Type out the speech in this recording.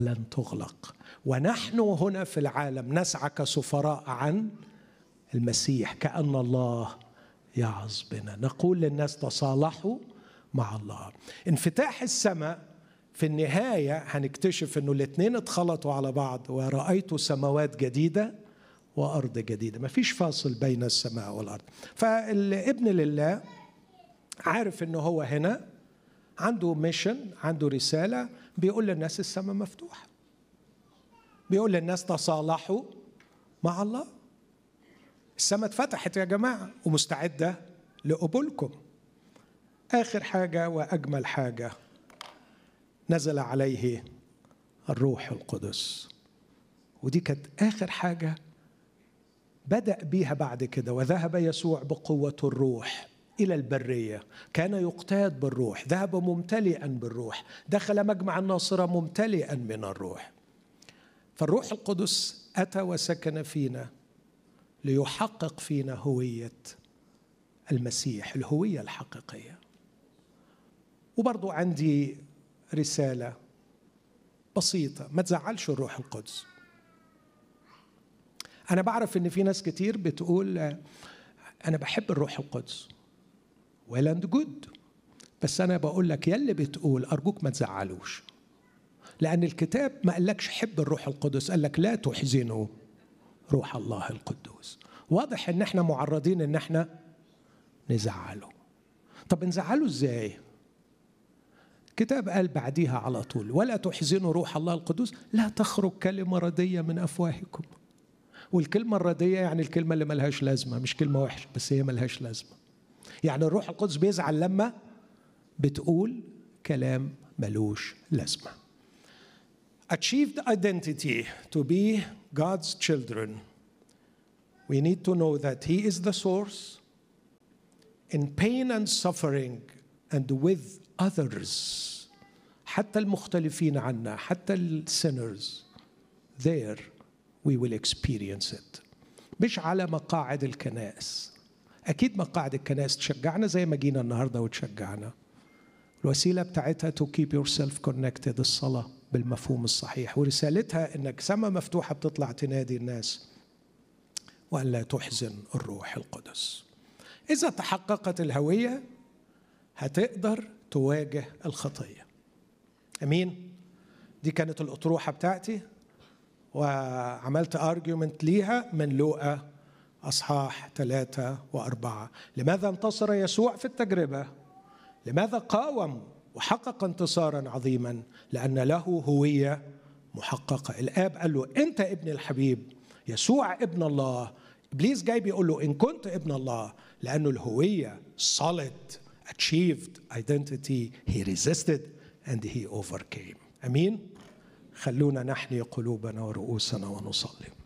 لن تغلق ونحن هنا في العالم نسعى كسفراء عن المسيح كأن الله يعظ بنا نقول للناس تصالحوا مع الله انفتاح السماء في النهاية هنكتشف انه الاثنين اتخلطوا على بعض ورأيت سماوات جديدة وأرض جديدة مفيش فاصل بين السماء والأرض فالابن لله عارف انه هو هنا عنده ميشن عنده رسالة بيقول للناس السماء مفتوحة بيقول للناس تصالحوا مع الله السماء اتفتحت يا جماعة ومستعدة لقبولكم آخر حاجة وأجمل حاجة نزل عليه الروح القدس ودي كانت آخر حاجة بدأ بيها بعد كده وذهب يسوع بقوة الروح إلى البرية كان يقتاد بالروح ذهب ممتلئا بالروح دخل مجمع الناصرة ممتلئا من الروح فالروح القدس أتى وسكن فينا ليحقق فينا هوية المسيح الهوية الحقيقية وبرضو عندي رسالة بسيطة ما تزعلش الروح القدس أنا بعرف إن في ناس كتير بتقول أنا بحب الروح القدس ويل اند جود بس أنا بقول لك يا اللي بتقول أرجوك ما تزعلوش لأن الكتاب ما قالكش حب الروح القدس قال لك لا تحزنوا روح الله القدوس واضح ان احنا معرضين ان احنا نزعله طب نزعله ازاي الكتاب قال بعديها على طول ولا تحزنوا روح الله القدوس لا تخرج كلمة ردية من أفواهكم والكلمة الردية يعني الكلمة اللي ملهاش لازمة مش كلمة وحشة بس هي ملهاش لازمة يعني الروح القدس بيزعل لما بتقول كلام ملوش لازمة achieved identity to be God's children we need to know that He is the source in pain and suffering and with others حتى المختلفين عنا حتى السينرز there we will experience it مش على مقاعد الكنائس أكيد مقاعد الكنائس تشجعنا زي ما جينا النهاردة وتشجعنا الوسيلة بتاعتها to keep yourself connected الصلاة بالمفهوم الصحيح ورسالتها انك سما مفتوحة بتطلع تنادي الناس وأن لا تحزن الروح القدس إذا تحققت الهوية هتقدر تواجه الخطية أمين دي كانت الأطروحة بتاعتي وعملت أرجيومنت ليها من لوقا أصحاح ثلاثة وأربعة لماذا انتصر يسوع في التجربة لماذا قاوم وحقق انتصارا عظيما لأن له هوية محققة الآب قال له أنت ابن الحبيب يسوع ابن الله إبليس جاي بيقول له إن كنت ابن الله لأنه الهوية solid achieved identity he resisted and he overcame أمين خلونا نحني قلوبنا ورؤوسنا ونصلي